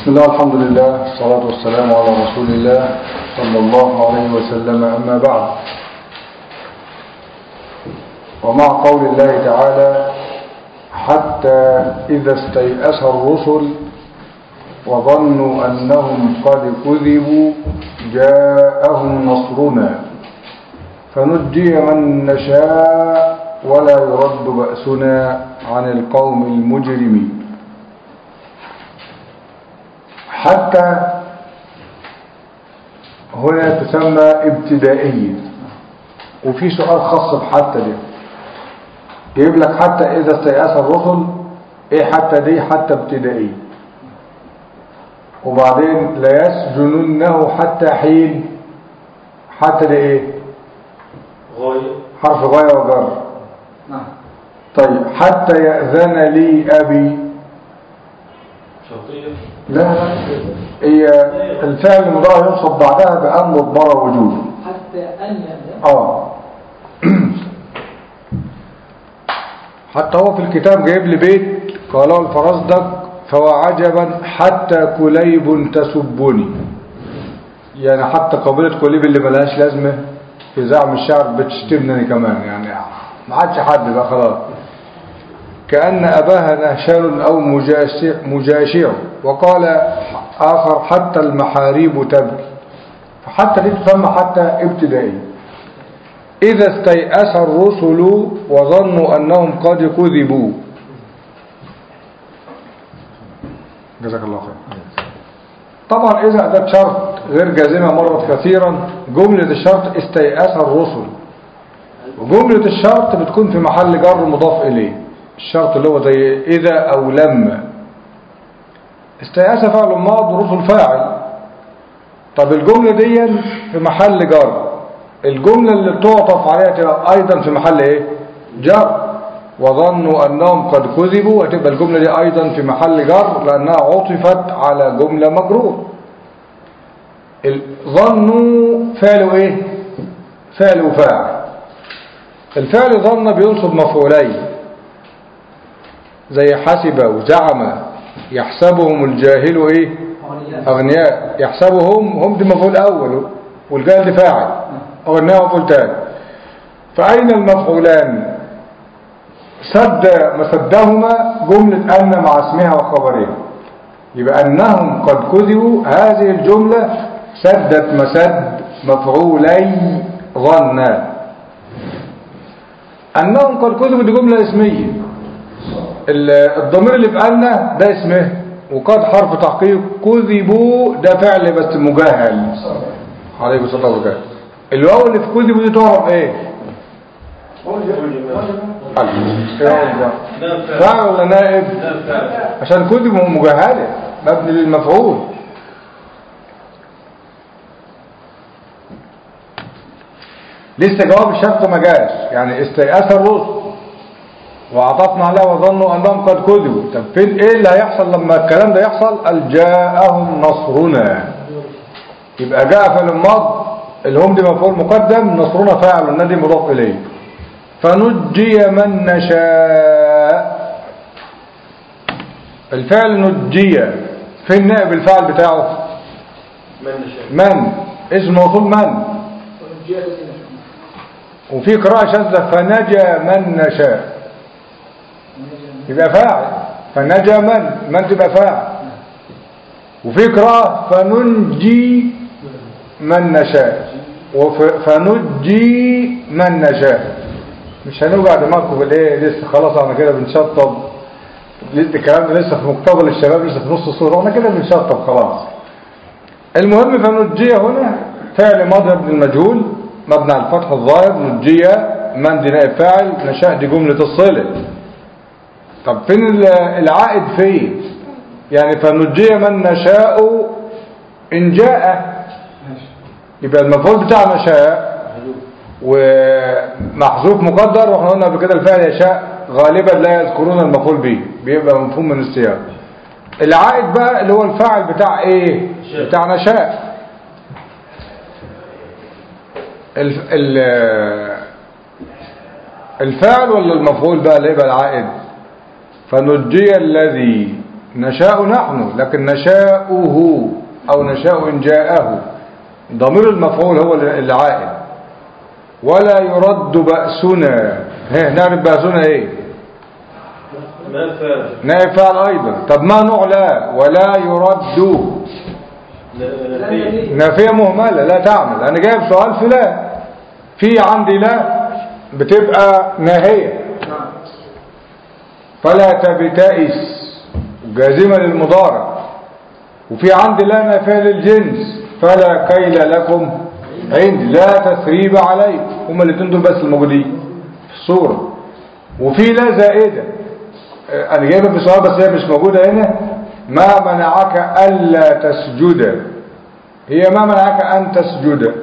بسم الله الحمد لله والصلاة والسلام على رسول الله صلى الله عليه وسلم أما بعد ومع قول الله تعالى حتى إذا استيأس الرسل وظنوا أنهم قد كذبوا جاءهم نصرنا فنجي من نشاء ولا يرد بأسنا عن القوم المجرمين حتى هنا تسمى ابتدائية وفي سؤال خاص بحتى دي جايب لك حتى إذا استيأس الرسل إيه حتى دي حتى ابتدائية وبعدين لا يسجننه حتى حين حتى دي إيه غاية حرف غاية وجر نعم طيب حتى يأذن لي أبي شرطية لا لا هي الفعل المضارع ينصب بعدها بأن مضمرة وجوب حتى أن يأذن اه حتى هو في الكتاب جايب لي بيت قاله الفرزدق فهو عجبا حتى كليب تسبني يعني حتى قبيلة كليب اللي ملهاش لازمة في زعم الشعر بتشتمني كمان يعني ما عادش حد بقى خلاص كأن أباها نهشال أو مجاشع, مجاشع وقال آخر حتى المحاريب تبكي فحتى دي تسمى حتى ابتدائية إذا استيأس الرسل وظنوا أنهم قد كذبوا جزاك الله خير طبعا إذا أداة شرط غير جازمة مرت كثيرا جملة الشرط استيأس الرسل وجملة الشرط بتكون في محل جر مضاف إليه الشرط اللي هو زي إذا أو لما استيأس فعل ماض ورسل فاعل طب الجملة دي في محل جر الجملة اللي بتعطف عليها تبقى أيضا في محل إيه جر وظنوا أنهم قد كذبوا وتبقى الجملة دي أيضا في محل جر لأنها عطفت على جملة مجرور ال- ظنوا فعله إيه فعل وفاعل الفعل ظن بينصب مفعولين زي حسب وزعم يحسبهم الجاهل ايه اغنياء يحسبهم هم دي مفعول اول والجاهل دي فاعل اغنياء مفعول تاني فاين المفعولان سد مسدهما جملة ان مع اسمها وخبرها يبقى انهم قد كذبوا هذه الجملة سدت مسد مفعولي ظنا انهم قد كذبوا دي جملة اسمية ال- الضمير اللي في أن ده اسمه وقد حرف تحقيق كذبوا ده فعل بس مجهل عليكم الصلاة والسلام الواو اللي في كذبوا دي تعرف ايه فاعل ولا نائب لا فعل عشان كذبوا مجهلة مبني للمفعول لسه جواب الشرط ما جاش يعني استيأس الرسل وعطفنا عليه وظنوا أنهم قد كذبوا طب فين إيه اللي هيحصل لما الكلام ده يحصل قال جاءهم نصرنا يبقى جاء في الماض اللي هم دي مفعول مقدم نصرنا فاعل والنادي مضاف إليه فنجي من نشاء الفعل نجي فين نائب الفعل بتاعه من نشاء من اسم موصول من وفي قراءة شاذة فنجا من نشاء يبقى فاعل فنجا من من تبقى فاعل وفي قراءة فننجي من نشاء وف- فنجي من نشاء مش هنوجع دماغكم بالايه لسه خلاص احنا كده بنشطب لسه الكلام ده لسه في مقتبل الشباب لسه في نص الصوره احنا كده بنشطب خلاص المهم فنجي هنا فعل ماضي ابن المجهول مبني على الفتح الظاهر نجي من دي نائب فاعل نشاء دي جملة الصلة طب فين ال- العائد فين يعني فنجي من نشاء إن جاء يبقى المفعول بتاع نشاء ومحذوف مقدر واحنا قلنا قبل كده الفعل يشاء غالبا لا يذكرون المفعول به بيبقى مفهوم من السياق العائد بقى اللي هو الفاعل بتاع ايه شاء. بتاع نشاء ال ال الفاعل ولا المفعول بقى اللي يبقى العائد فنجي الذي نشاء نحن لكن نشاؤه أو نشاء إن جاءه ضمير المفعول هو العائد ولا يرد بأسنا ها نعرف بأسنا ايه ما فعل نائب فعل أيضا طب ما نوع لا ولا يرد نفي نافية مهملة لا تعمل أنا جايب سؤال في لا في عندي لا بتبقى ناهية نعم فلا تبتئس جازمة للمضارع وفي عندي لا نافية للجنس فلا كيل لكم عندي لا تثريب عليكم هما الاثنين دول بس الموجودين في الصورة وفي لا زائدة آه، أنا جايبها في سؤال بس هي مش موجودة هنا ما منعك ألا تسجد هي ما منعك أن تسجد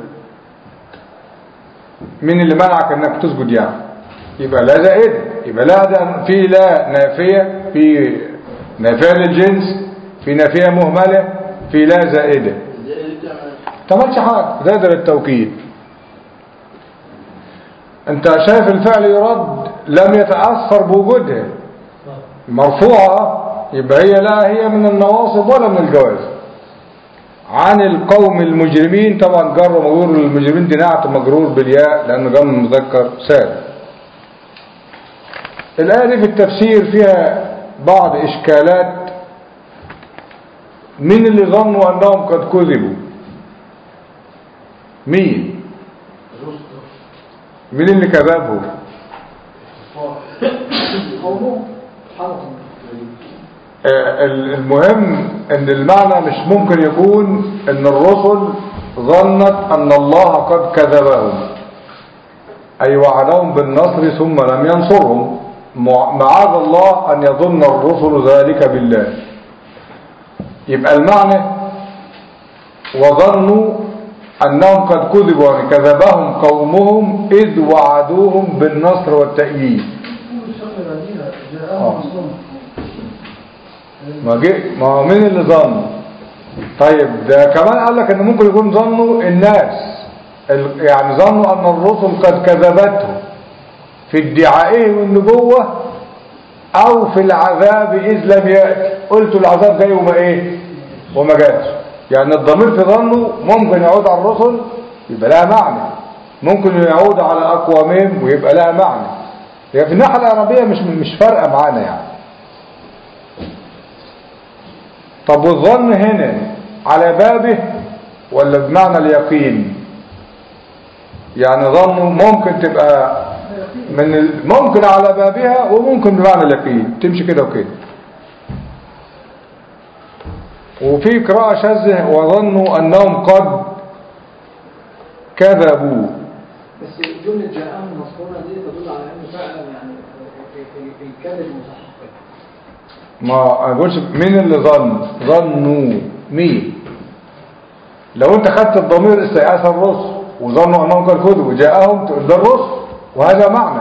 مين اللي منعك أنك تسجد يعني يبقى لا زائدة يبقى لا ده في لا نافية في نافية للجنس في نافية مهملة في لا زائدة تعملش حاجة زائدة للتوكيد انت شايف الفعل يرد لم يتأثر بوجودها مرفوعة يبقى هي لا هي من النواصب ولا من الجواز عن القوم المجرمين طبعا جر ومجرور المجرمين دي نعت مجرور بالياء لأنه جمع مذكر سالم الآية دي في التفسير فيها بعض إشكالات مين اللي ظنوا أنهم قد كذبوا مين مين اللي كذبهم قومه حرم آه، المهم ان المعنى مش ممكن يكون ان الرسل ظنت ان الله قد كذبهم اي وعدهم بالنصر ثم لم ينصرهم مع- معاذ الله ان يظن الرسل ذلك بالله يبقى المعنى وظنوا انهم قد كذبوا يعني كذبهم قومهم اذ وعدوهم بالنصر والتأييد آه. ما جه ما هو مين اللي ظن طيب ده كمان قال لك ان ممكن يكون ظنوا الناس ال- يعني ظنوا ان الرسل قد كذبتهم في ادعائهم النبوة او في العذاب اذ لم يأتي قلتوا العذاب جاي وما ايه وما جاش يعني الضمير في ظنه ممكن يعود على الرسل يبقى لها معنى ممكن يعود على اقوامهم ويبقى لها معنى هي في الناحية العربية مش مش فارقة معانا يعني طب والظن هنا على بابه ولا بمعنى اليقين يعني ظنه ممكن تبقى من ال... ممكن على بابها وممكن بمعنى اليقين تمشي كده وكده وفي قراءة شاذة وظنوا أنهم قد كذبوا بس جملة جاءهم المذكورة دي تدل على أنه فعلا يعني الكذب متحقق ما أنا بقولش مين اللي ظن ظنوا مين لو انت خدت الضمير استيأس الرسل وظنوا انهم قد كذبوا جاءهم تقول ده الرسل وهذا معنى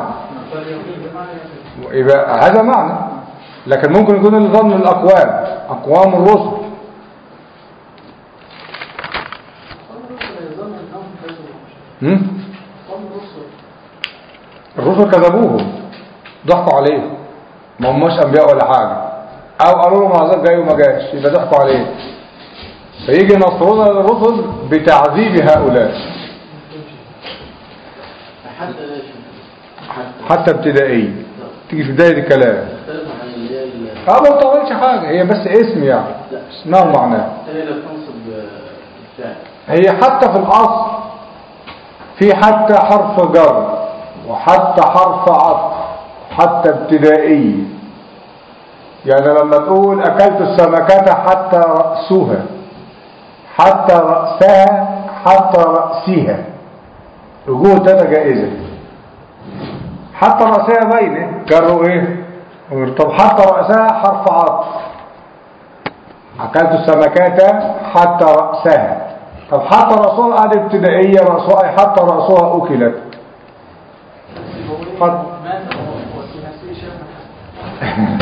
يبقى هذا معنى لكن ممكن يكون اللي ظن الاقوام اقوام الرسل قوم الرسل يظن أنهم كذبوا هم؟ قوم الرسل الرسل كذبوهم ضحكوا عليه ما هماش انبياء ولا حاجه او قالوا لهم العذاب جاي وما جاش يبقى ضحكوا عليه فيجي نصرنا للرسل بتعذيب هؤلاء حتى لا شيء حتى حتى ابتدائي تيجي في بدايه الكلام تختلف عن اللي هي ال- اه ما بتعملش حاجه هي بس اسم يعني لا اسمها ومعناه هي لا تنصب الفعل هي حتى في الاصل في حتى حرف جر وحتى حرف عطف حتى ابتدائي يعني لما تقول اكلت السمكة حتى رأسها حتى رأسها حتى رأسها وجوه تاتا جائزة حتى رأسها باينة جروا ايه طب حتى رأسها حرف عطف أكلت السمكات حتى رأسها طب حتى رأسها قال ابتدائية رأسها أي حتى رأسها أكلت اتفضل. مات وفي نفسه شيء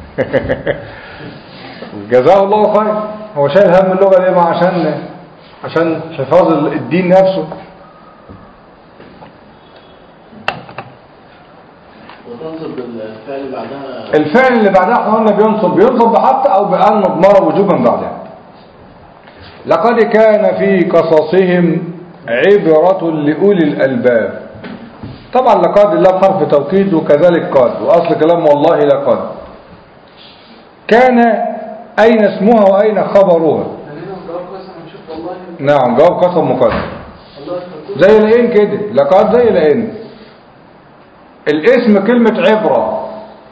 جزاه الله خير هو شايل هم اللغة دي ما عشان عشان حفاظ الدين نفسه وتنصب الفعل بعدها الفعل اللي بعدها احنا قلنا بينصب بينصب بحتى او بأن مضمرة وجوبا بعدها لقد كان في قصصهم عبرة لأولي الألباب طبعا لقد الله حرف توكيد وكذلك قد وأصل كلام والله لقد كان أين اسمها وأين خبرها يعني هنا جواب قسم هنشوف والله نعم جواب قسم مقدم الله يستر زي العين كده لقد زي العين الاسم كلمة عبرة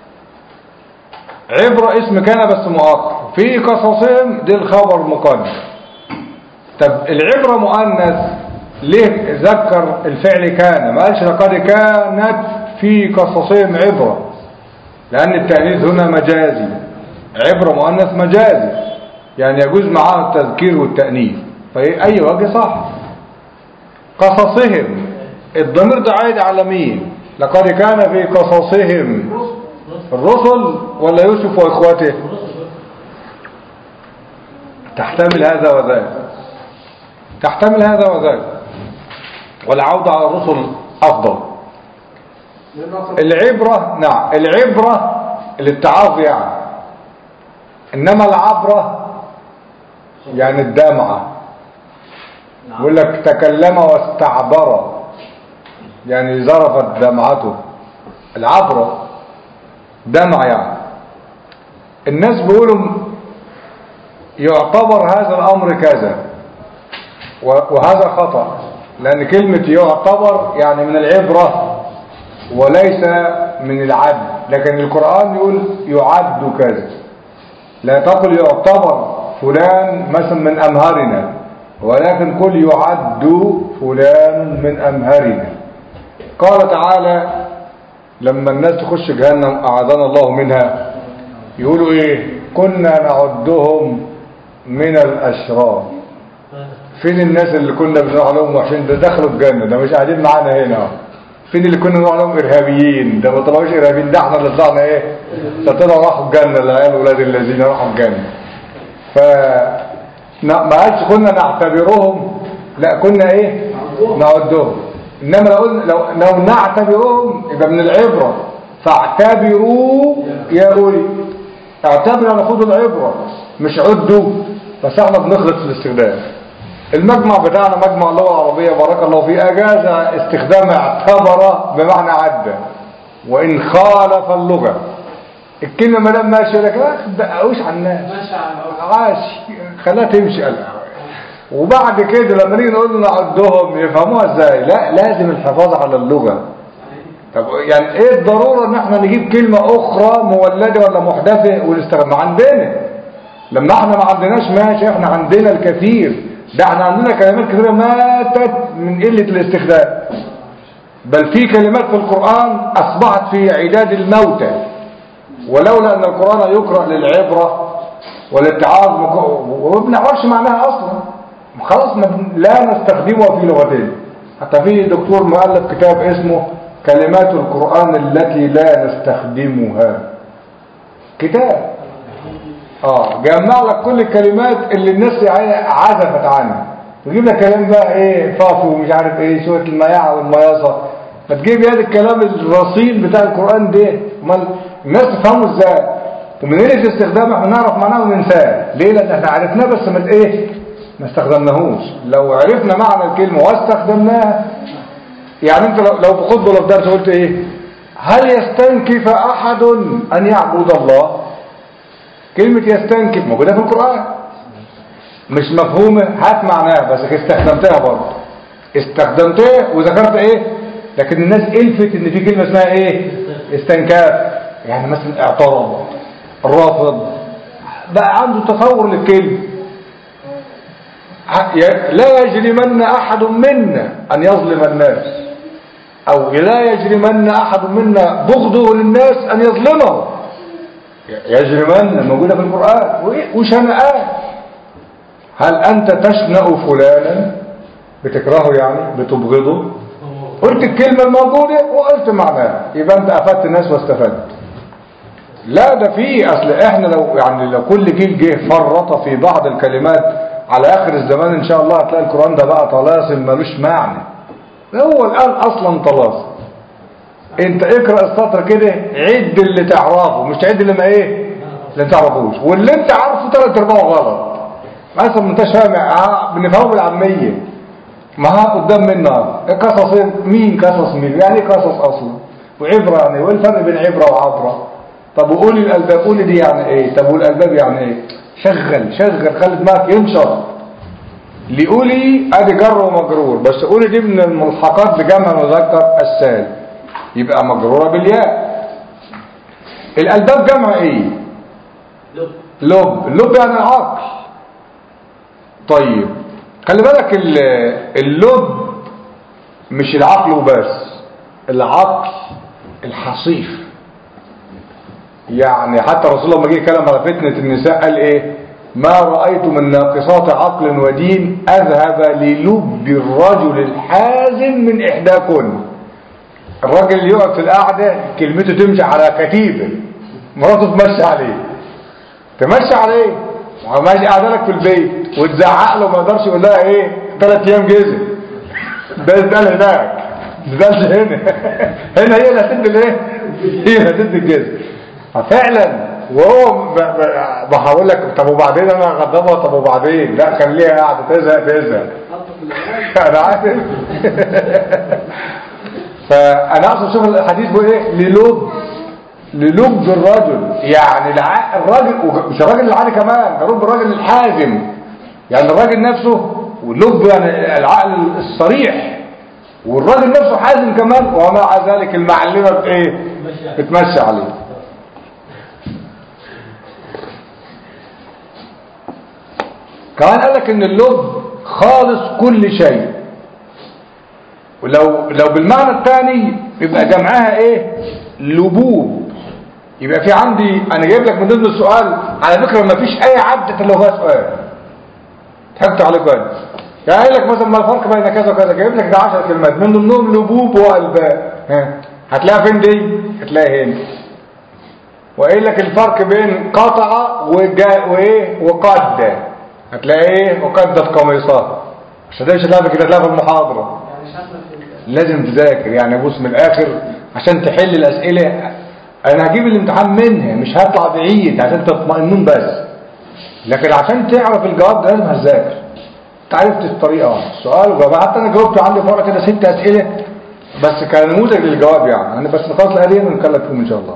عبرة اسم كان بس مؤخر في قصصهم دي الخبر مقدم طب العبرة مؤنث ليه ذكر الفعل كان ما قالش لقد كانت في قصصهم عبرة لأن التأنيث هنا مجازي عبرة مؤنث مجازي يعني يجوز معاه التذكير والتأنيث فأي وجه صح قصصهم الضمير ده عايد على مين لقد كان في قصصهم الرسل ولا يوسف واخواته تحتمل هذا وذاك تحتمل هذا وذاك والعودة على الرسل أفضل لأنه أقرب العبرة نعم العبرة الاتعاظ يعني إنما العبرة يعني الدمعة يقول لك تكلم واستعبر يعني زرفت دمعته العبرة دمع يعني الناس بيقولوا يعتبر هذا الأمر كذا و- وهذا خطأ لأن كلمة يعتبر يعني من العبرة وليس من العد لكن القرآن يقول يعد كذا لا تقل يعتبر فلان مثلا من أمهرنا ولكن قل يعد فلان من أمهرنا قال تعالى لما الناس تخش جهنم أعاذنا الله منها يقولوا إيه كنا نعدهم من الأشرار فين الناس اللي كنا بنروح لهم وحشين ده دخلوا الجنة ده مش قاعدين معانا هنا فين اللي كنا بنروح لهم إرهابيين ده ما طلعوش إرهابيين ده احنا اللي طلعنا إيه ده طلعوا راحوا الجنة العيال ولاد الذين راحوا الجنة ف نا- ما قالش كنا نعتبرهم لا كنا ايه نعدهم انما لو قلنا لو, لو نعتبرهم يبقى من العبرة فاعتبروا يا اولي اعتبروا على خذوا العبرة مش عدوا بس احنا بنخلط في الاستخدام المجمع بتاعنا مجمع اللغة العربية بارك الله فيه اجاز استخدام اعتبر بمعنى عدى وان خالف اللغة الكلمة ما دام ماشية لك ما تدققوش على الناس ماشي على عاش خلاها تمشي قال وبعد كده لما نيجي نقول نعدهم يفهموها ازاي لا لازم الحفاظ على اللغة طب يعني ايه الضرورة ان احنا نجيب كلمة اخرى مولدة ولا محدثة ونستخدم عندنا لما احنا ما عندناش ماشي احنا عندنا الكثير ده احنا عندنا كلمات كثيرة ماتت من قلة الاستخدام بل في كلمات في القرآن اصبحت في عداد الموتى ولولا ان القرآن يقرأ للعبرة والاتعاظ مك- وما بنعرفش معناها اصلا خلاص ما بن- لا نستخدمها في لغتين حتى في دكتور مؤلف كتاب اسمه كلمات القرآن التي لا نستخدمها كتاب اه جمع لك كل الكلمات اللي الناس يعني عزفت عنها ويجيب لك كلام بقى ايه فافو ومش عارف ايه شويه المياعه والمياصه فتجيب هذا الكلام الرصين بتاع القران ده امال الناس تفهمه ازاي ومن قله استخدامه احنا نعرف معناه وننساه ليه لان احنا عرفناه بس ما ايه ما استخدمناهوش لو عرفنا معنى الكلمه واستخدمناها يعني انت لو لو في خطبه ولا في درس قلت ايه هل يستنكف احد ان يعبد الله كلمة يستنكف موجودة في القرآن مش مفهومة هات معناها بس استخدمتها برضه استخدمتها وذكرت ايه لكن الناس الفت ان في كلمة اسمها ايه استنكاف يعني مثلا اعترض الرافض بقى عنده تصور للكلمة ع- ي- لا يجرمن احد منا ان يظلم الناس او لا يجرمن احد منا بغضه للناس ان يظلمهم يجرمن موجودة في القرآن وإيه؟ وشنآن هل أنت تشنأ فلانا بتكرهه يعني بتبغضه قلت الكلمة الموجودة وقلت معناها يبقى أنت أفدت الناس واستفدت لا ده في أصل إحنا لو يعني لو كل جيل جه فرط في بعض الكلمات على آخر الزمان إن شاء الله هتلاقي القرآن ده بقى طلاسم ملوش معنى هو الآن أصلا طلاسم انت اقرأ السطر كده عد اللي تعرفه مش تعد اللي ما ايه اللي ما تعرفوش واللي انت عارفه ثلاث ارباعه غلط مثلا ما انتش فاهم اه، بنفهمه بالعاميه ما ها قدام منا قصص مين قصص مين يعني ايه قصص اصلا وعبره يعني وايه الفرق بين عبره وعبره طب وقولي الالباب قولي دي يعني ايه طب والالباب يعني ايه شغل شغل خلي دماغك ينشط اللي قولي ادي جر ومجرور بس قولي دي من الملحقات بجمع مذكر السالم يبقى مجروره بالياء الالباب جمع ايه لب لب اللب يعني العقل طيب خلي بالك ال- اللب مش العقل وبس العقل الحصيف يعني حتى رسول الله لما جه يتكلم على فتنة النساء قال ايه ما رأيت من ناقصات عقل ودين أذهب للب الرجل الحازم من إحداكن الراجل اللي يقعد في القعدة كلمته تمشي على كتيبه مراته تمشي عليه تمشي عليه وماشي قاعده لك في البيت وتزعق له ما يقدرش يقول لها ايه ثلاث ايام جزء ده ده هناك ده ده هنا هنا هي اللي هتدي الايه هي اللي هتدي الجزء فعلا وهو ب- ب- بقول لك طب وبعدين انا هغضبها طب وبعدين لا خليها قاعده تزهق تزهق حطه في العلاج انا عارف فانا اقصد شوف الحديث بيقول ايه للب للب الرجل يعني الع... الراجل وج- مش الراجل العادي كمان ده لب الراجل الحازم يعني الراجل نفسه واللب يعني العقل الصريح والراجل نفسه حازم كمان ومع ذلك المعلمه بايه بتمشي عليه كمان قال لك ان اللب خالص كل شيء ولو لو بالمعنى الثاني يبقى جمعها ايه لبوب يبقى في عندي انا جايب لك من ضمن السؤال على فكره ما فيش اي عدة الا هو سؤال ضحكت عليك انا يعني قال لك مثلا ما الفرق بين كذا وكذا جايب لك ده 10 كلمات من ضمنهم لبوب والباء ها هتلاقيها فين دي هتلاقيها هنا وقايل لك الفرق بين قطع وجا وايه وقد هتلاقي ايه وقدت قميصها مش هتلاقيش هتلاقيها كده هتلاقيها في المحاضره يعني شامله في ال- لازم تذاكر يعني بص من الاخر عشان تحل الاسئله انا هجيب الامتحان منها مش هطلع بعيد عشان تطمئنون بس لكن عشان تعرف الجواب ده لازم هتذاكر انت عرفت الطريقه السؤال وجواب حتى انا جاوبت عندي مره كده ست اسئله بس كان نموذج للجواب يعني انا بس نخلص الآلية ونتكلم فيهم ان شاء الله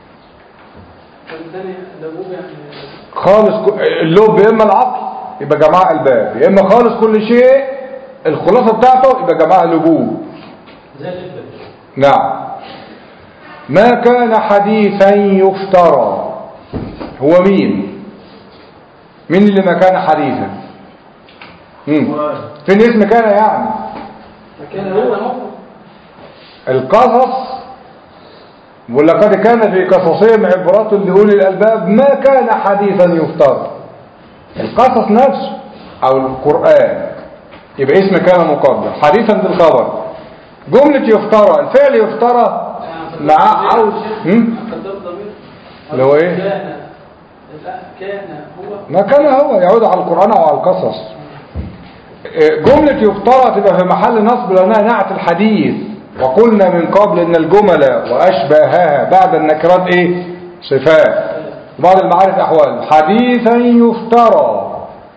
فبالتالي لبوب يعني خالص ك- اللب يا اما العقل يبقى جماعة الباب يا اما خالص كل شيء الخلاصة بتاعته يبقى جماعة لبوب زي اللب نعم ما كان حديثا يفترى هو مين مين اللي ما كان حديثا مم. فين اسم كان يعني فكان هو هو القصص ولقد كان في قصصهم عبرة لأولي الألباب ما كان حديثا يفترى القصص نفسه أو القرآن يبقى اسم كان مقدر حديثا بالخبر جملة يفترى الفعل يفترى مع عاوز هم؟ قدر ضمير اللي هو ايه؟ كان لا كان هو ما كان هو يعود على القرآن أو على القصص إيه، جملة يفترى تبقى في محل نصب لأنها نعت الحديث وقلنا من قبل أن الجمل وأشباهها بعد النكرات إيه صفات وبعض المعارف أحوال حديثا يفترى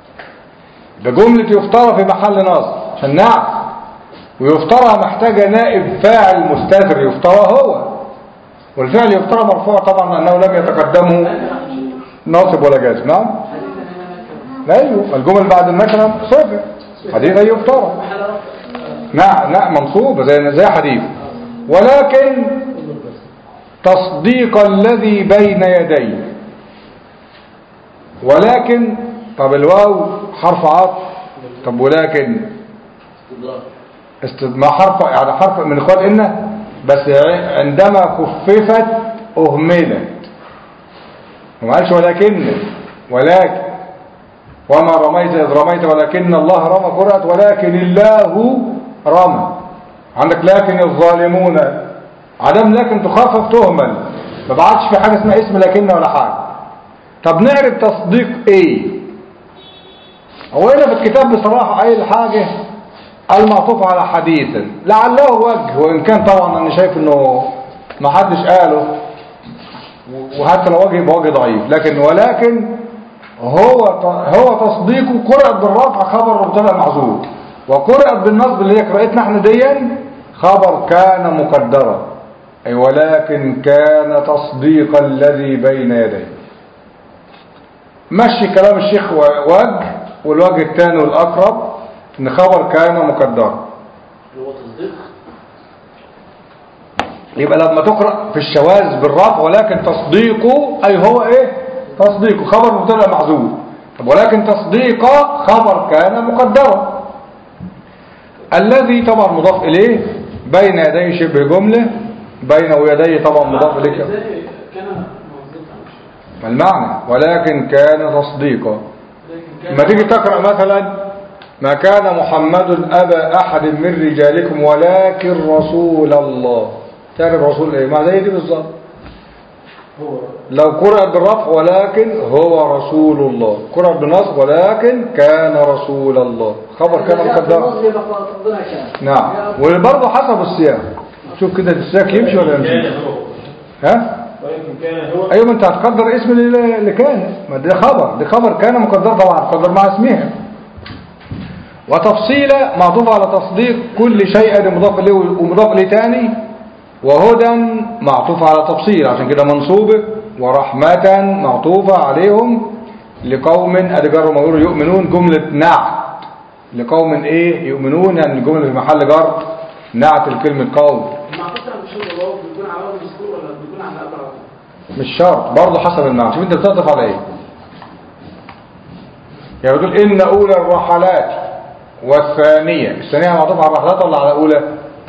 ده جملة يفترى في محل نصب عشان نعت ويفترى محتاجة نائب فاعل مستتر يفترى هو والفعل يفترى مرفوع طبعا لأنه لم يتقدمه ناصب ولا جازم نعم ايوه الجمل بعد النكره صفر حديث اي يفترى محل رفع نعم نعم منصوبه زي زي حديث ولكن تصديق الذي بين يديه ولكن طب الواو حرف عطف طب ولكن استدراك است- ما حرف يعني حرف من اخوات ان بس عندما خففت اهملت وما قالش ولكن ولكن وما رميت اذ رميت ولكن الله رمى قرأت ولكن الله رمى عندك لكن الظالمون عدم لكن تخفف تهمل ما بعدش في حاجه اسمها اسم لكن ولا حاجه طب نعرف تصديق ايه هو هنا في الكتاب بصراحه قايل حاجه المعطوف على حديثا لعله وجه وان كان طبعا انا شايف انه ما حدش قاله وحتى لو وجه يبقى وجه ضعيف لكن ولكن هو هو تصديقه قرأت بالرفع خبر مبتدا محذوف وقرأت بالنصب اللي هي قراءتنا احنا ديا خبر كان مقدرا أي ولكن كان تصديق الذي بين يديه مشي كلام الشيخ وجه والوجه الثاني والأقرب ان خبر كان مقدرا اللي هو تصديق يبقى لما تقرأ في الشواذ بالرفع ولكن تصديقه أي هو إيه تصديقه خبر مبتدا محذوف طب ولكن تصديق خبر كان مقدرا الذي طبعا مضاف إليه بين يديه شبه جملة بين ويديه طبعا مضاف إليه ازاي كان موظفا مش ما المعنى ولكن كان تصديقا لكن لما تيجي تقرأ مثلا ما كان محمد أبا أحد من رجالكم ولكن رسول الله تعرف رسول إيه ما زي دي بالظبط هو لو قرأ بالرفع ولكن هو رسول الله قرأ بالنصب ولكن كان رسول الله خبر كان مقدر النص يبقى ربنا كان نعم وبرضه حسب السياق شوف كده السياق يمشي ولا يمشي كان هو ها ولكن كان هو ايوه ما انت هتقدر اسم اللي اللي كان ما ده خبر ده خبر كان مقدر طبعا هتقدر مع اسمها وتفصيلة معطوف على تصديق كل شيء ده مضاف اليه ومضاف اليه تاني وهدى معطوف على تفصيل عشان كده منصوبة ورحمة معطوفة عليهم لقوم أدجار ومجرور يؤمنون جملة نعت لقوم ايه يؤمنون يعني الجملة في محل جر نعت الكلمة قوم المعطوف على مش الواو بيكون على واو مذكور ولا بيكون على ابر على طول؟ مش شرط برضه حسب المعنى شوف انت بتعطف على ايه يعني بتقول ان اولى الرحلات والثانية الثانية معطوف على الرحلات ولا على اولى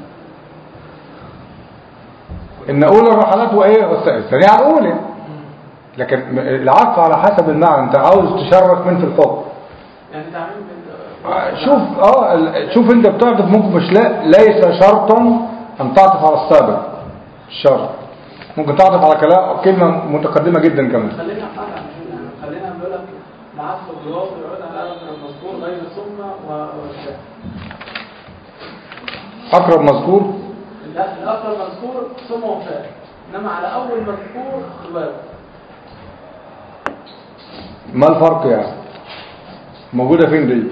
ان اولى الرحلات وايه والثانية الثانية على الاولى لكن م- العطف على حسب المعنى انت عاوز تشرك من في الحكم يعني تعميم بال- آه، شوف اه ال- شوف انت بتعطف ممكن مش لا ليس شرطا ان تعطف على السابق الشرط ممكن تعطف على كلام كلمة متقدمة جدا كمان خلينا حاجة يعني خلينا نقول لك معطف الواو بيعود على ابر المذكور غير ثم و- والشاء اقرب مذكور لا الأقرب مذكور ثم وفاء إنما على أول مذكور الواو ما الفرق يعني موجودة فين دي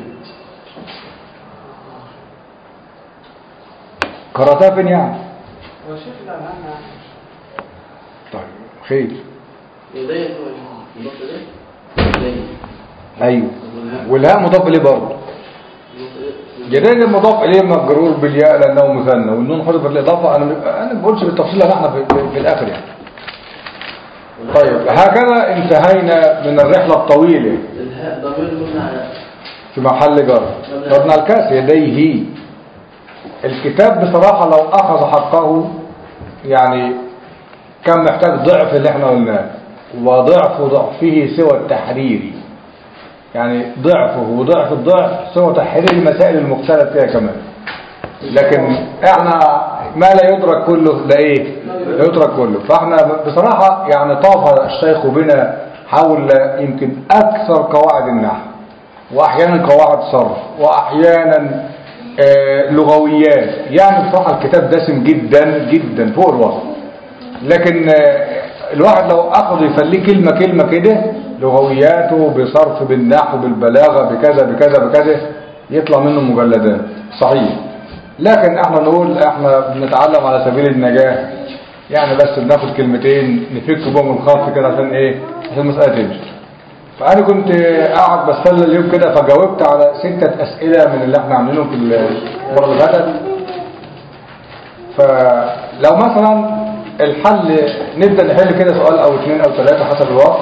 قرأتها فين يعني هو الشيخ ده الآن يعني طيب خير يدين هو المضاف إليه يدين ايوه والهاء مضاف اليه برضه المضاف إليه جدال المضاف اليه مجرور بالياء لانه مثنى والنون حذفت الاضافه انا انا ما بقولش بالتفصيل لان احنا في, في, في الاخر يعني طيب هكذا انتهينا من الرحله الطويله الهاء ضمير مبني على في محل جر مبنى الكاس يديه الكتاب بصراحة لو أخذ حقه يعني كان محتاج ضعف اللي احنا قلناه وضعف ضعفه سوى التحريري يعني ضعفه وضعف الضعف سوى تحرير المسائل المختلف فيها كمان لكن احنا ما لا يدرك كله لا ايه لا يدرك كله فاحنا بصراحة يعني طاف الشيخ بنا حول يمكن اكثر قواعد النحو واحيانا قواعد صرف واحيانا آه، لغويات يعني بصراحة الكتاب دسم جدا جدا فوق الوصف لكن آه، الواحد لو اخذ يفليه كلمة كلمة كده لغوياته بصرف بالنحو بالبلاغة بكذا بكذا بكذا يطلع منه مجلدات صحيح لكن احنا نقول احنا بنتعلم على سبيل النجاة يعني بس بناخد كلمتين نفك بهم الخط كده عشان ايه عشان المسألة تمشي فأنا كنت قاعد بستنى اليوم كده فجاوبت على ستة أسئلة من اللي احنا عاملينهم في المرة اللي فاتت فلو مثلا الحل نبدأ نحل كده سؤال أو اثنين أو ثلاثة حسب الوقت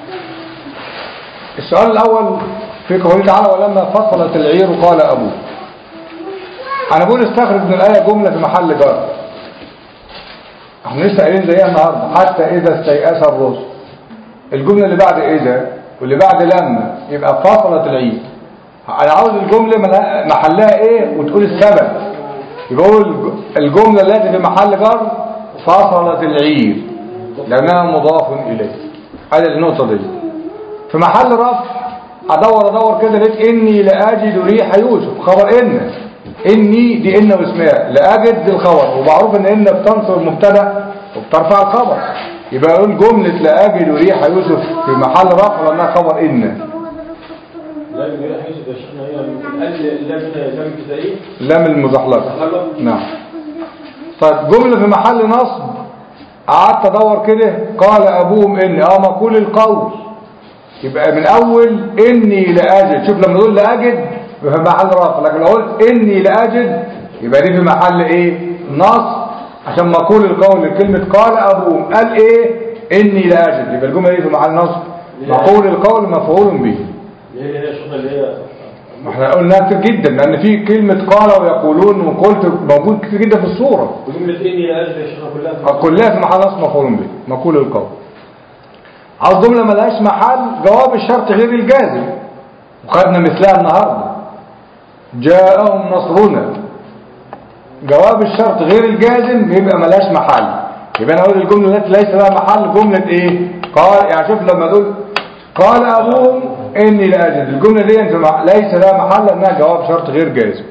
السؤال الأول في قوله تعالى ولما فصلت العير قال أبوه أنا بقول استخرج من الآية جملة في محل جر احنا لسه قايلين زيها النهارده حتى إذا استيأس الرسل الجملة اللي بعد إذا واللي بعد لما يبقى فصلت العيد أنا عاوز الجملة ملها- محلها إيه وتقول السبب يبقى أقول الجملة التي في محل جر فصلت العير لأنها مضاف إليه هذه النقطة دي في محل رفع أدور أدور كده لقيت إني لأجد ريح يوسف خبر إن إني دي إن واسمها لأجد دي الخبر ومعروف إن إن بتنصب المبتدأ وبترفع الخبر يبقى يقول جملة لا أجد ريح يوسف في محل رفع لأنها خبر إن لا يريح يوسف يا شيخنا هي قال لام لام ابتدائي لام المزحلقة محلة نعم طيب جملة في محل نصب قعدت ادور كده قال ابوهم اني اه مقول القول يبقى من اول اني لاجد شوف لما نقول لاجد يبقى في محل رفع لكن لو قلت اني لاجد يبقى دي في محل ايه نصب عشان مقول القول كلمة قال ابوهم قال ايه اني لاجد يبقى الجملة دي في محل نصب مقول القول مفعول به اللي هي شيخنا اللي هي ما احنا قلنا كتير جدا لان في كلمة قال ويقولون وقلت موجود كتير جدا في الصورة وجملة اني لا اجد يا شيخنا كلها كلها في محل نصب مفعول به مقول القول عاوز جملة ملهاش محل جواب الشرط غير الجازم وخدنا مثلها النهاردة جاءهم نصرنا جواب الشرط غير الجازم يبقى ملهاش محل يبقى انا اقول الجملة التي ليس لها محل جملة ايه قال يعني شوف لما اقول قال ابوهم اني لا اجد الجملة دي انت مع- ليس لها محل انها جواب شرط غير جازم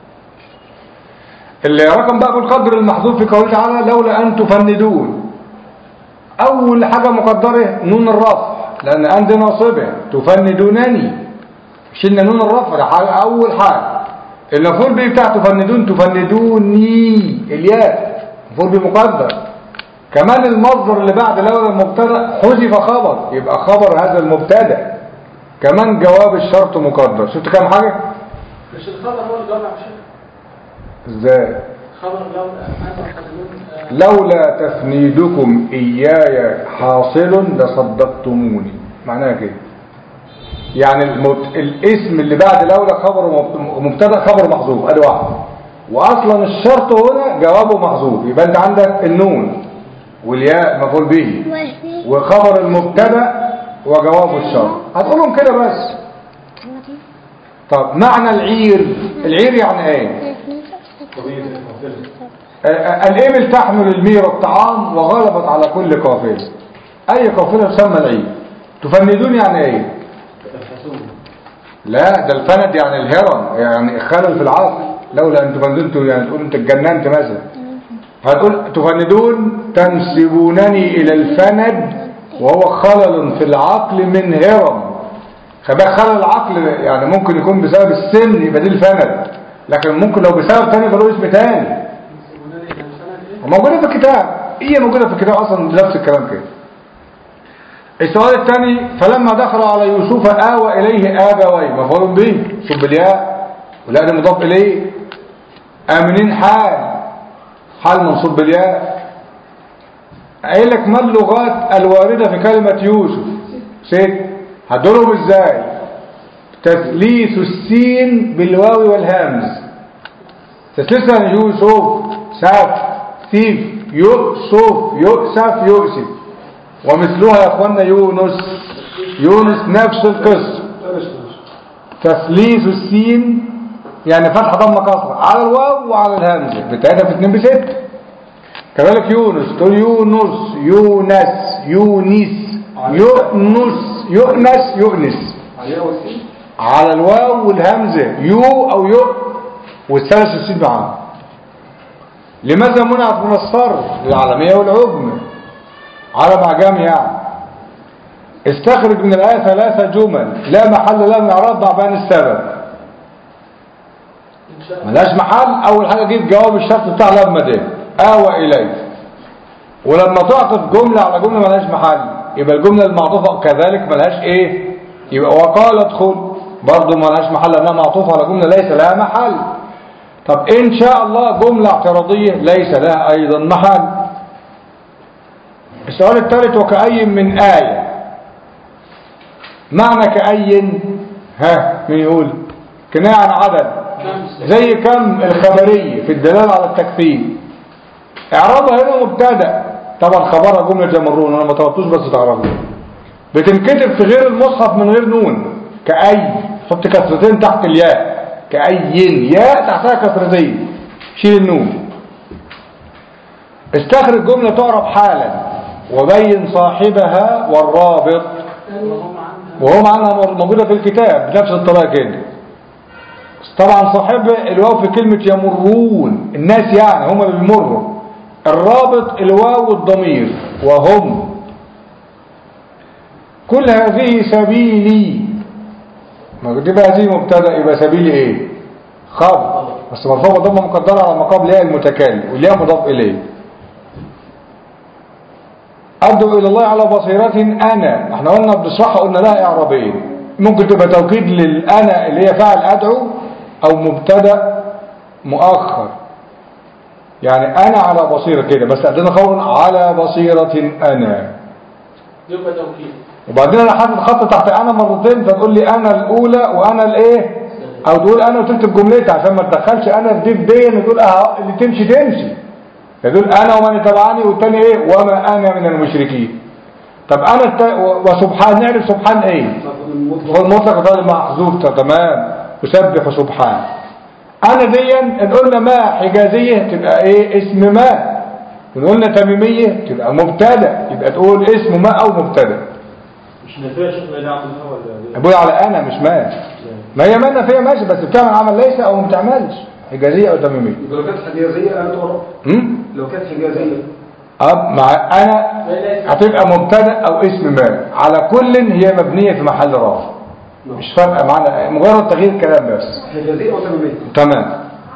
اللي رقم بقى بالقدر المحذوف في قوله تعالى لولا ان تفندون اول حاجة مقدرة نون الرفع لان عندي ناصبة تفندونني شلنا نون الرفع ده حاجة اول حاجة المفعول به بتاع تفندون تفندوني الياء مفعول به مقدر كمان المصدر اللي بعد لولا المبتدا حذف خبر يبقى خبر هذا المبتدا كمان جواب الشرط مقدر شفت كام حاجة مش الخبر هو اللي جمع شيء ازاي خبر لو أنا تقولون لولا تفنيدكم إياي حاصل لصدقتموني معناها كده يعني المبت... الاسم اللي بعد لولا خبر ومبت- مبتدا خبر محذوف ادي واحد واصلا الشرط هنا جوابه محذوف يبقى انت عندك النون والياء مفعول به وخبر المبتدا وجواب الشرط هتقولهم كده بس طب معنى العير العير يعني ايه آه، الإبل تحمل المير والطعام وغلبت على كل قافلة أي قافلة تسمى العيد تفندون يعني إيه لا ده الفند يعني الهرم يعني خلل في العقل لولا أن تفندون يعني تقول أنت اتجننت مثلا هتقول تفندون تنسبونني إلى الفند وهو خلل في العقل من هرم خباك خلل العقل يعني ممكن يكون بسبب السن يبقى دي الفند لكن ممكن لو بسبب تاني يبقى له اسم تاني موجودة في الكتاب هي موجودة في الكتاب أصلا نفس الكلام كده السؤال الثاني فلما دخل على يوسف آوى إليه آبوي مفعول به شوف بالياء ولا ده مضاف إليه آمنين حال حال منصوب بالياء قايل لك ما اللغات الواردة في كلمة يوسف ست هدولهم ازاي تثليث السين بالواو والهمز تثليث يعني يوسف ساف سيف يؤسف يؤسف يؤسف ومثلها يا اخوانا يونس يونس نفس القصة تثليث السين يعني فتح ضم كسر على الواو وعلى الهمزة بتاعتها في اتنين بست كذلك يونس تقول يونس يونس يونس يؤنس يؤنس يؤنس على الواو والهمزة يو او يو والثالث السين معاه لماذا منعت من الصرف للعالمية والعجم على معجم يعني استخرج من الآية ثلاثة جمل لا محل لها من إعراب مع بيان السبب ملاش محل أول حاجة جيب جواب الشرط بتاع لما ده آوى إليه ولما تعطف جملة على جملة ملهاش محل يبقى الجملة المعطوفة كذلك ملهاش إيه يبقى وقال ادخل برضه ملهاش محل لأنها معطوفة على جملة ليس لها محل طب إن شاء الله جملة اعتراضية ليس لها أيضا محل السؤال الثالث وكأي من آية معنى كأي ها مين يقول كناية عن عدد زي كم الخبرية في الدلالة على التكثير اعرابها هنا مبتدا طبعا خبرها جملة يمرون انا ما طلبتوش بس تعرفوا بتنكتب في غير المصحف من غير نون كأي حط كسرتين تحت الياء كأي ياء تحتها كسرتين شيل النون استخرج جملة تعرف حالا وبين صاحبها والرابط وهو معناها موجودة في الكتاب بنفس الطريقة كده طبعا صاحب الواو في كلمة يمرون الناس يعني هم اللي بيمروا الرابط الواو الضمير وهم كل هذه سبيلي ما دي بقى هذه مبتدا يبقى سبيلي ايه خبر بس مرفوع ضمه مقدره على مقام ليه المتكلم وليه مضاف اليه ادعو الى الله على بصيرة انا احنا قلنا بنشرحها قلنا لها اعرابين ممكن تبقى توكيد للانا اللي هي فاعل ادعو او مبتدا مؤخر يعني انا على بصيرة كده بس ادينا خبر على بصيرة انا يبقى توكيد وبعدين انا حاطط خط تحت انا مرتين فتقول لي انا الاولى وانا الايه او تقول انا وتكتب جملتها عشان ما تدخلش انا في دي في دي وتقول اه اللي تمشي تمشي تقول انا ومن اتبعني والتاني ايه وما انا من المشركين طب انا الت... وسبحان نعرف سبحان ايه هو المطلق ده محذوف تمام يسبح سبحان انا دي ان قلنا ما حجازيه تبقى ايه اسم ما وان قلنا تميميه تبقى مبتدا يبقى تقول اسم ما او مبتدا مش نافع شيخنا نعمل ولا بقول على انا مش ما ما هي ما فيها ماشي بس بتعمل عمل ليس او ما بتعملش حجازيه او تميميه يبقى لو كانت حجازية أنا تعرف امم لو كانت حجازية اب مع انا هتبقى مبتدا او اسم ما على كل هي مبنيه في محل رفع مش فارقه معانا مجرد تغيير كلام بس حجازية أو تمامية تمام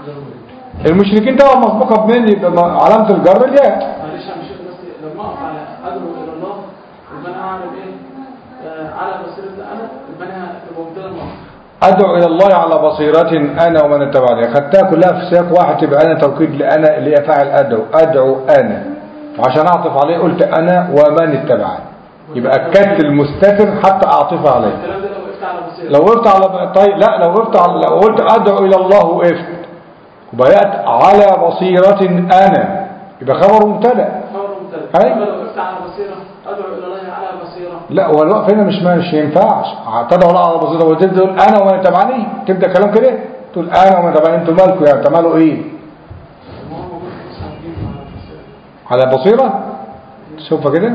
المشركين طبعا مسبوقه بمين يبقى م- علامه الجر الياء معلش يا مشيخ بس لما اقف على ادعو الى الله يبقى انا اعمل ايه؟ آه على بصيرة انا يبقى انا تبقى مبتدا مؤخر ادعو الى الله على بصيره انا ومن اتبعني خدتها كلها في سياق واحد تبقى انا توكيد لانا اللي هي فاعل ادعو ادعو انا وعشان اعطف عليه قلت انا ومن اتبعني يبقى اكدت المستتر حتى اعطف عليه الكلام ده لو وقفت على بصيرة لو وقفت على طيب لا لو وقفت على لو قلت ادعو الى الله وقفت وبدات على بصيره انا يبقى خبر مبتدا خبر مبتدا أي. أما لو وقفت على بصيرة ادعو الى الله على بصيرة لا هو الوقف هنا مش مش ينفعش تدعو الله على بصيره وتبدا تقول انا ومن اتبعني تبدا كلام كده تقول انا ومن اتبعني انتوا مالكم يعني بتعملوا ايه ما هو موجود في الصحابين على بصيرة على بصيره شوفها كده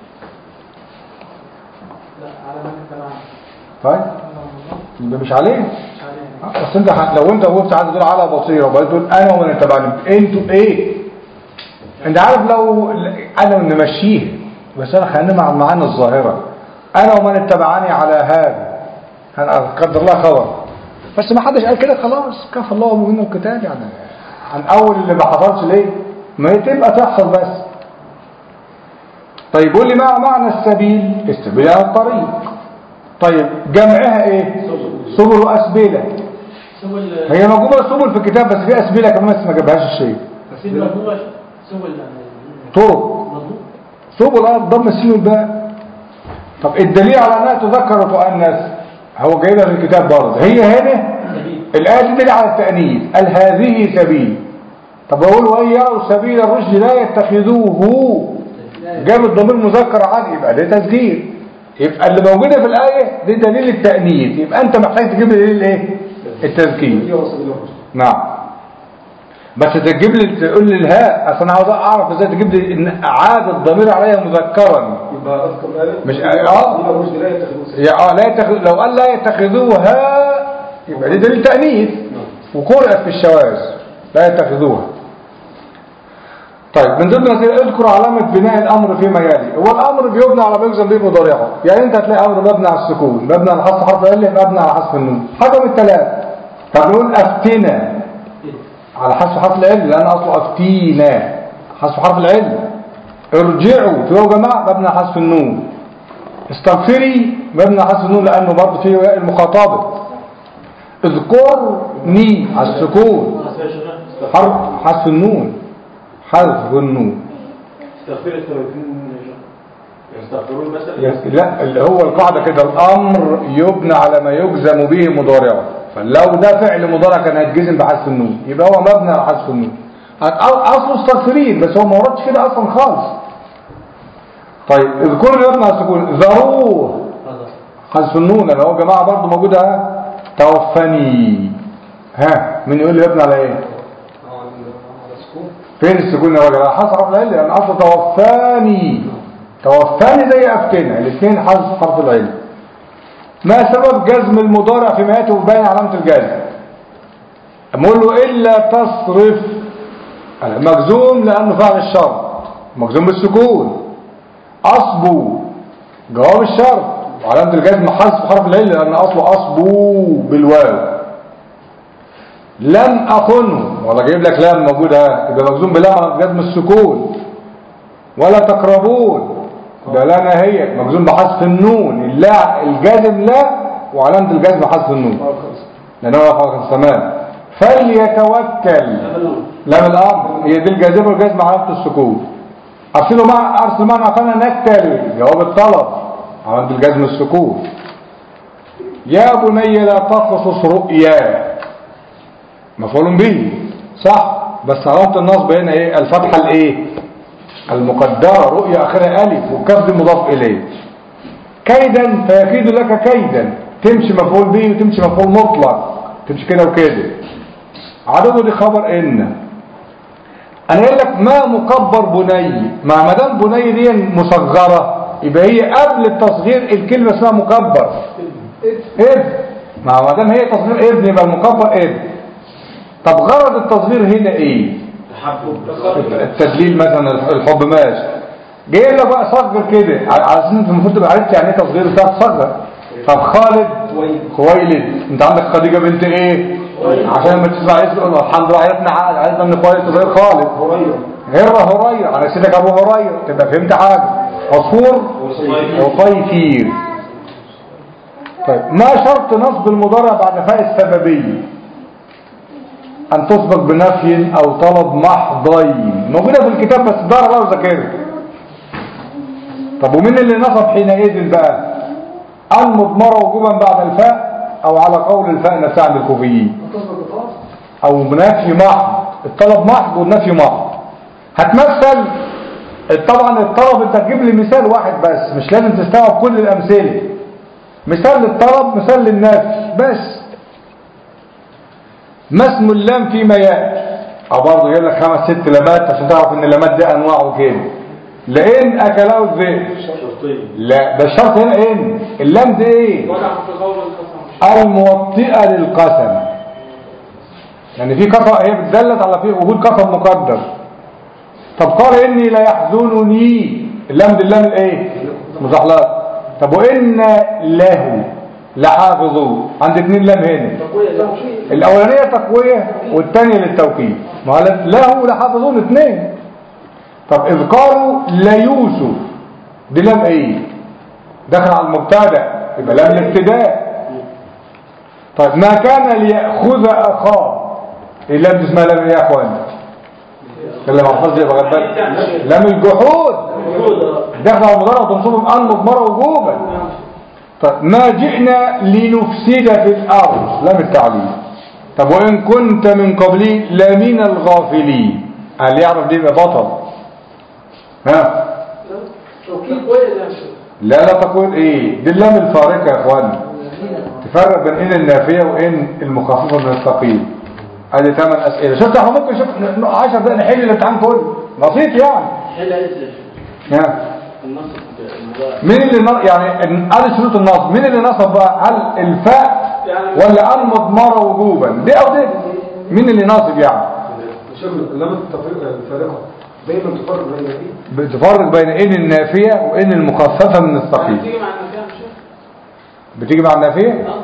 لا على من اتبعني طيب يبقى مش عليه مش عليه بس انت ح- لو انت وقفت عايز تقول على بصيره وبعدين تقول انا ومن اتبعني انتوا ايه انت عارف لو انا نمشيه بس انا خلينا مع المعاني الظاهره انا ومن اتبعني على هذا هن- قدر الله خبر بس ما حدش قال كده خلاص كفى الله منه القتال يعني عن اول اللي ما حصلش ليه ما هي تبقى تحصل بس طيب قول لي ما معنى السبيل السبيل يعني الطريق طيب جمعها ايه سبل واسبله سبل هي موجوده سبل في الكتاب بس في اسبله كمان بس ما جابهاش الشيء سبل مضموع سبل طرق مضموع سبل اه ضم السين والباء طب الدليل على انها تذكر وتؤنث هو جايبها في الكتاب برضه هي هنا سبيل الايه دي دليل على التانيث قال هذه سبيل طب بقول وان يروا سبيل الرشد لا يتخذوه جاب الضمير مذكر عادي يبقى ده تسجيل يبقى اللي موجوده في الايه دي دليل التانيث يبقى انت محتاج تجيب لي دليل ايه التذكير هي وصل الوحش نعم بس تجيب لي تقول لي الهاء اصل انا عاوز اعرف ازاي تجيب لي ان عاد الضمير عليها مذكرا يبقى أذكر الآية مش- آه. يبقى الرشد لا يتخذون سبيلا. يا اه لا يتخذ لو قال لا يتخذوها يبقى دي دليل تانيث وقرأت في الشواذ لا يتخذوها طيب من ضمن كده اذكر علامة بناء الأمر فيما يلي هو الأمر بيبنى على بيلزم به مضارعه يعني أنت هتلاقي أمر مبني على السكون مبني على حذف حرف ال مبني على حذف النون حاجة من الثلاث طب نقول أفتنا على حذف حرف العلم لأن أصله أفتينا حذف حرف العلم ارجعوا في واو جماعة مبني على حذف النون استغفري مبني على حذف النون لأنه برضه فيه ياء المخاطبة اذكرني على السكون حسن شيخنا حرف حذف النون حذف النون استغفر التوكيل يستغفرون مثلا يس- لا اللي هو القاعدة كده الأمر يبنى على ما يجزم به مضارعه فلو ده فعل مضارع كان هيتجزم بحذف النون يبقى هو مبني على حذف النون هت- أو- أصله استغفرين بس هو ما وردش كده أصلا خالص طيب اذكروا اللي يبنى على السكون ذروه هذا حذف النون اللي هو جماعة برضه موجودة ها توفني ها من يقول لي يبنى على ايه على على السكون فين السكون يا راجل حذف حرف العلة يعني اصل توفاني توفاني زي افتنا الاثنين حذف حرف العلة ما سبب جزم المضارع فيما ياتي وبين علامة الجزم اقول له الا تصرف مجزوم لأنه فعل الشرط مجزوم بالسكون أصبو جواب الشرط وعلامة الجزم حذف حرف العلة لأن أصله أصبو بالواو لم أخنه ولا جايب لك لام موجودة يبقى مجزوم بلام على جزم السكون ولا تقربون ده لا نهية مجزوم بحذف النون اللا الجازم لا وعلامة الجزم حذف النون لأنه وقع السماء فليتوكل لام الأمر هي دي الجازمة والجزم علامة السكون أرسله مع أرسل معنا أخانا نكتل جواب الطلب علامة الجزم السكون يا بني لا تقصص رؤيا مفعول به صح بس علامة النصب هنا ايه الفتحة الايه المقدرة رؤيا اخرها الف والكاف دي مضاف اليه كيدا فيكيد لك كيدا تمشي مفعول به وتمشي مفعول مطلق تمشي كده وكده عدده دي خبر ان انا قايل لك ما مكبر بني مع ما دام بني دي مصغره يبقى هي قبل التصغير الكلمه اسمها مكبر ابن مع ما دام هي تصغير ابن يبقى المكبر ابن طب غرض التصغير هنا ايه التدليل مثلا الحب ماشي جاي لك بقى صغر كده على على اساس انت المفروض تبقى عرفت يعني ايه تصغير بتاع تصغر طب خالد خويلد انت عندك خديجه بنت ايه عشان لما تسمع اسم تقول الحمد لله عرفنا عقل عرفنا ان خويلد غير خالد غير هريره على سيدك ابو هريره تبقى فهمت حاجه عصفور وطيفير طيب ما شرط نصب المضارع بعد فاء السببيه أن تسبق بنفي أو طلب محضين موجودة في الكتاب بس دار بقى وذاكرها طب ومين اللي نصب حينئذ بقى المضمرة وجوبا بعد الفاء أو على قول الفاء نفسها عند الكوفيين أو نفي محض الطلب محض والنفي محض هتمثل طبعا الطلب انت تجيب لي مثال واحد بس مش لازم تستوعب كل الأمثلة مثال للطلب مثال للنفي بس ما اسم اللام فيما ياتي او برضه يقول لك خمس ست لامات عشان تعرف ان اللامات دي انواع وكده لان اكله الذئب لا ده الشرط هنا ان اللام دي ايه وضع في قول القسم الموطئه للقسم يعني في قسم هي بتدلت على في وجود قسم مقدر طب قال اني لا يحزنني اللام دي اللام الايه مزحلقه طب وان له لحافظوا عند اتنين لام هنا الاولانيه تقويه والثانيه للتوكيد ما قالت له لحافظون اثنين طب اذ قالوا ليوسف دي لام ايه دخل على المبتدا يبقى لام الابتداء طيب ما كان ليأخذ اخاه اللام دي اسمها لام ايه يا اخوان اللي محفظ يبقى غلبان لام الجحود دخل على المضارع وتنصبه بان مضمره وجوبا طيب ما جئنا لنفسد في الأرض لم التعليم طب وإن كنت من قبلي لمن الغافلين اللي يعرف دي يبقى بطل ها توكيد كويس يا شيخ لا لا تقول ايه دي اللام الفارقة يا اخوان تفرق بين ان النافية وان المخففة من الثقيل ادي ثمان اسئلة شفت احنا ممكن شوف 10 دقايق نحل الامتحان كله بسيط يعني حلها ازاي ها النصب المضارع مين اللي نصب يعني ادي شروط النصب مين اللي نصب بقى هل الفاء ولا المضمرة وجوبا دي او دي مين اللي ناصب يعني شوف لما التفريق الفارقة دايما تفرق بين دي بتفرق بين ان النافية وان المخففة من الثقيل تيجي مع النفاق مش عارف. بتيجي مع النافية اه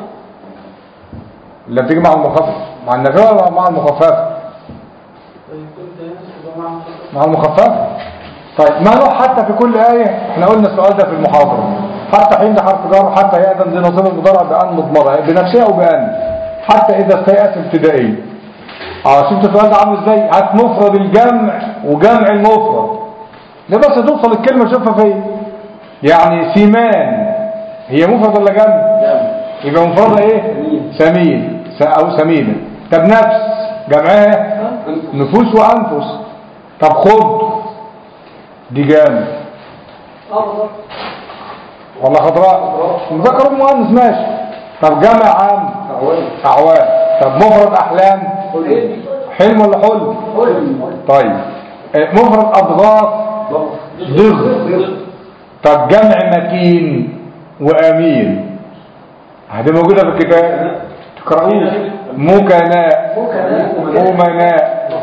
لا بتيجي مع المخفف مع النافية ولا مع المخففة طيب كنت هنا يبقى مع مع المخففة طيب ما نوع حتى في كل آية احنا قلنا السؤال ده في المحاضرة حتى حين ده حرف جر حتى يأذن دي نصيب المضارع بأن مضمرة بنفسها أو بأن حتى إذا استيأس ابتدائيا اه شفت السؤال ده عامل ازاي هات مفرد الجمع وجمع المفرد ده بس توصل الكلمة شوفها فين يعني سيمان هي مفرد ولا جمع يبقى مفردها ايه سمين س- او سمينة طب نفس جمعها نفوس وانفس طب خض دي جامع اه بالظبط والله خضراء مذكر مؤنث ماشي طب جمع عام اعوان طب مفرد احلام حلم ولا حلم طيب آه، مفرد اضغاث ضغ طب جمع مكين وامين هذه موجوده في الكتاب تقرأوه مكناء أمناء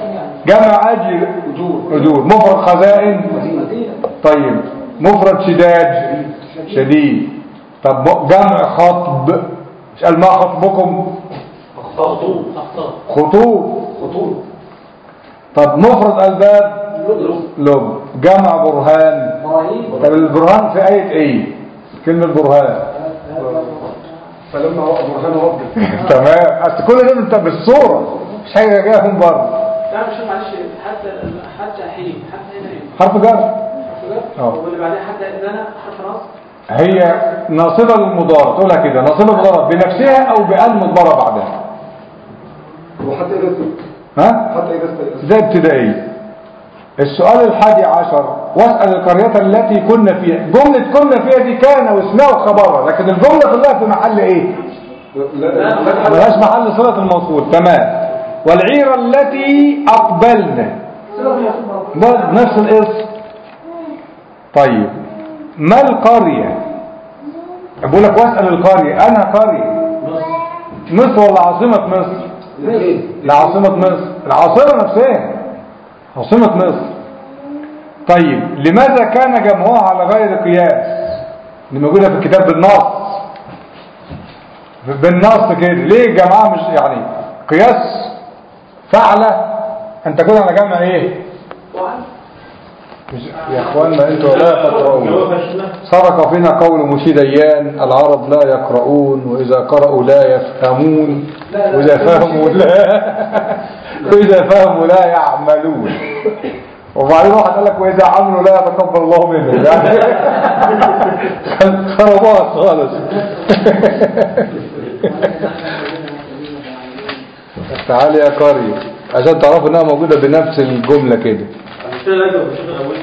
جمع أجر أجور مفرد خزائن مدينة طيب مفرد شداد شديد طب م- جمع خطب مش قال ما خطبكم خطوط أخطاء خطوب خطوط طب مفرد الباب لب جمع برهان إبراهيم طب البرهان في آية ايه كلمة برهان فلما هو برهان ربك تمام اصل كل ده انت بالصورة مش حاجة جاية من بره لا مش معلش حتى حتى حين حتى هنا ايه حرف جر حرف جر اه. واللي بعدها حتى ان انا حرف نصب هي ناصبة للمضارع تقولها كده ناصبة للمضارع بنفسها او بأل مضارع بعدها وحتى إذا ها حتى إذا ده ابتدائي السؤال الحادي عشر واسأل القرية التي كنا فيها جملة كنا فيها دي كان واسمها وخبرها لكن الجملة كلها في محل ايه لا لا ملهاش محل صلة الموصول تمام والعيرة التي أقبلنا ده نفس الاسم طيب ما القرية بقول لك واسأل القرية أنا قرية مصر ولا عاصمة مصر لا عاصمة مصر العاصمة نفسها عاصمة مصر طيب لماذا كان جمعها على غير قياس اللي موجودة في الكتاب بالنص بالنص كده ليه جماعة مش يعني قياس فعلة انت كده على جمع ايه وعن مش يا اخوانا انتوا لا تقرؤون جواب شنو؟ سبق فينا قول مشي ديان العرب لا يقرؤون وإذا قرأوا لا يفهمون وإذا فهموا لا وإذا فهموا لا يعملون وبعدين واحد قال لك وإذا عملوا لا يتقبل الله منهم يعني خربات خالص تعالي يا قرية عشان تعرفوا انها موجودة بنفس الجملة كده عشان كده لازم بشوف أول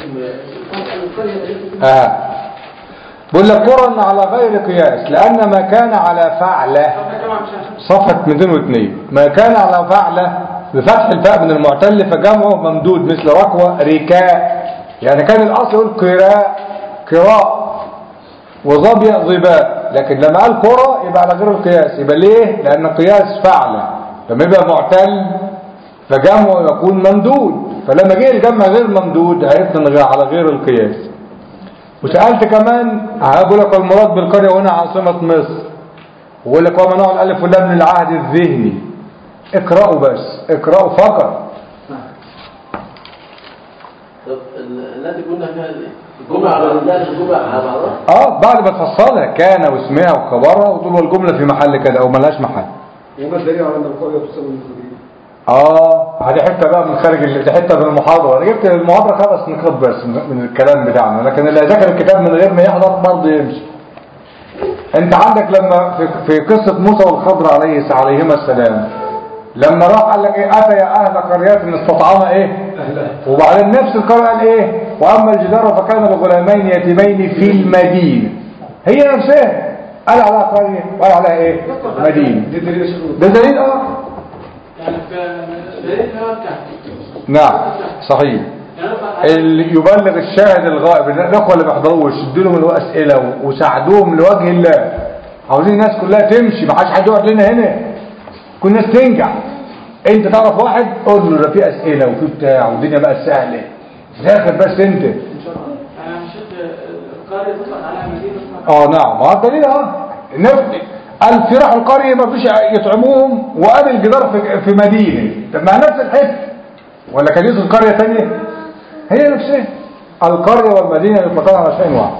اه بقول لك قرن على غير قياس لأن ما كان على فعله طب كمان مش عشان صفحة 202 ما كان على فعله بفتح الفاء من المعتل فجمعه ممدود مثل ركوة ركاء يعني كان الأصل يقول قراء قراء وظبي ظباء لكن لما قال قرى يبقى على غير القياس يبقى ليه لأن قياس فعله لما يبقى معتل فجمعه يكون ممدود فلما جه الجمع غير ممدود عرفنا إن على غير القياس وسألت كمان هقول لك المراد بالقرية هنا عاصمة مصر ويقول لك وما نوع الألف واللام من العهد الذهني اقرأوا بس اقرأوا فقط طب ال- التي كنا فيها دي الجمعة على الناس الجمعة على بعضها اه بعد ما تفصلها كان واسمها وخبرها وتقول الجملة في محل كده او ملهاش محل وما الدليل على أن القرية تسمى المسلمين اه هذه حته بقى من خارج ال- دي حته من المحاضره انا جبت المحاضره خمس نقاط بس من من الكلام بتاعنا لكن اللي ذاكر الكتاب من غير ما يحضر برضه يمشي انت عندك لما في, في قصه موسى والخضر عليه عليهما السلام لما راح قال لك ايه اتى يا اهل قريه استطعما ايه وبعدين نفس القريه قال ايه واما الجدار فكان لغلامين يتيمين في المدينه هي نفسها قال عليها قريه وقال عليها ايه مدينه دي دليل يا شيخ ده دليل اه يعني في دليل هو الكهف نعم صحيح يعني أنا اللي يبلغ الشاهد الغائب الاخوه اللي بيحضروش يدوا لهم الاسئله وساعدوهم لوجه الله عاوزين الناس كلها تمشي ما حدش حد يقعد لنا هنا كل الناس تنجح انت تعرف واحد قول له ده في اسئله وفي بتاع والدنيا بقى سهله ذاكر بس انت أنا مشيت القرية تطلق عليها مدينة اسمها اه نعم ما هو الدليل اه النبي قال في راحوا القريه ما رضوش يطعموهم وقابل جدار في, في مدينه طب ما نفس الحته ولا كان يوصل قريه ثانيه هي نفسها القريه والمدينه يطلقان على شيء واحد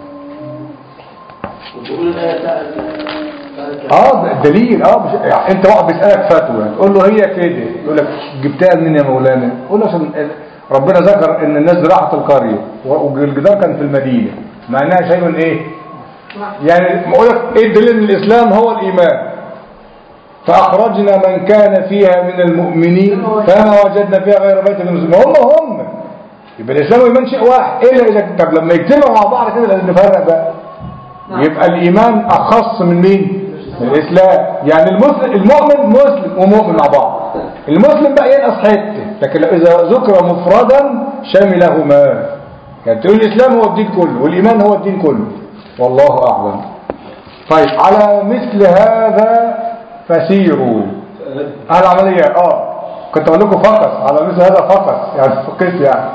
وتقول الآية بتاعت اه ده دليل اه مش يعني انت واحد بيسالك فتوى تقول له هي كده يقول لك جبتها منين يا مولانا قول له عشان ربنا ذكر ان الناس دي راحت القريه والجدار كان في المدينه معناها شيء ايه يعني بقول لك ايه الدليل ان الاسلام هو الايمان فاخرجنا من كان فيها من المؤمنين فما وجدنا فيها غير بيت من المسلمين هم هم يبقى الاسلام والايمان شيء واحد الا اذا طب لما يجتمعوا مع بعض كده لازم نفرق بقى يبقى الإيمان أخص من مين؟ من الإسلام يعني المسلم المؤمن مسلم ومؤمن مع بعض المسلم بقى ينقص حتة لكن لو إذا ذكر مفردا شملهما يعني تقول الإسلام هو الدين كله والإيمان هو الدين كله والله أعلم طيب على مثل هذا فسيروا العملية اه كنت اقول لكم فقط على مثل هذا فقط يعني فقط يعني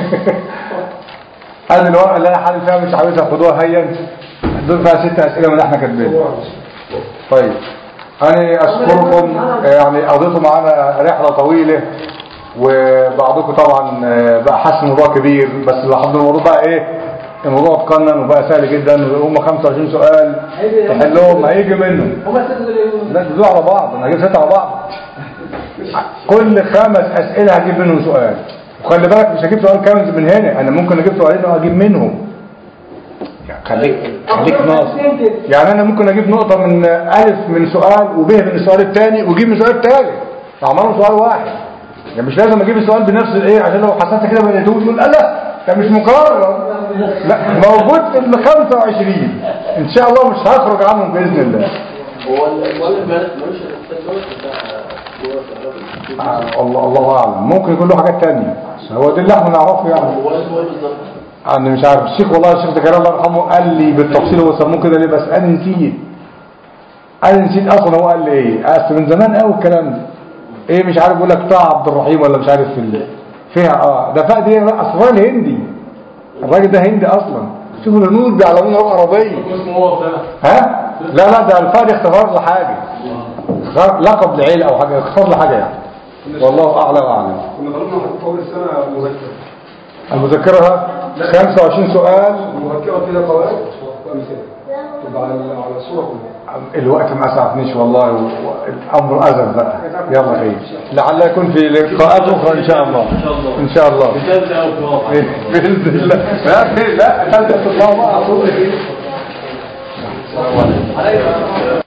هذه الورقه اللي انا حالي فيها مش عاوزها خدوها هيا دول فيها ست اسئله من اللي احنا كاتبينها طيب انا اشكركم يعني قضيتوا معانا رحله طويله وبعضكم طبعا بقى حاسس الموضوع كبير بس لحد الموضوع بقى ايه الموضوع اتقنن وبقى سهل جدا هم 25 سؤال تحلهم هيجي منهم هما الست دول يقولوا لا دول على بعض انا هجيب ستة على بعض كل خمس اسئله هجيب منهم سؤال وخلي بالك مش هجيب سؤال كامل من هنا انا ممكن اجيب سؤالين واجيب منهم يعني خليك خليك ناقص يعني انا ممكن اجيب نقطه من الف من سؤال وب من السؤال الثاني واجيب من السؤال الثالث اعملهم سؤال واحد يعني مش لازم اجيب السؤال بنفس الايه عشان لو حسيت كده ما لقيتوش تقول لا لا ده مش مكرر لا موجود في ال 25 ان شاء الله مش هخرج عنهم باذن الله هو المؤلف ملوش التسويق بتاع هو في العربي. آه، الله الله اعلم ممكن يكون له حاجات تانية هو ده اللي احنا نعرفه يعني هو اسمه ايه بالظبط؟ انا مش عارف الشيخ والله الشيخ زكريا الله يرحمه قال لي بالتفصيل هو سموه كده ليه بس انا نسيت انا نسيت اصلا هو قال لي ايه اصل من زمان قوي الكلام ده ايه مش عارف بيقول لك طه عبد الرحيم ولا مش عارف في ال... فيها اه ده فقد ايه اصل الراجل هندي الراجل ده هندي اصلا شوفوا الهنود بيعلمونا لغه عربيه اسمه هو فعلا ها لا لا ده الفقد اختبار لحاجه اختار- لقب لعيله او حاجه اختار لحاجه يعني والله اعلى واعلم كنا طلبنا في اول السنه مذكره المذكره 25 سؤال المذكره فيها قواعد وامثله تبقى على على الصوره كلها الوقت ما اسعفنيش والله والامر ازل بقى يلا خير لعل يكون في لقاءات اخرى ان شاء الله ان شاء الله بتنزل او في واقع باذن الله لا لا لا تطلعوا بقى صوتك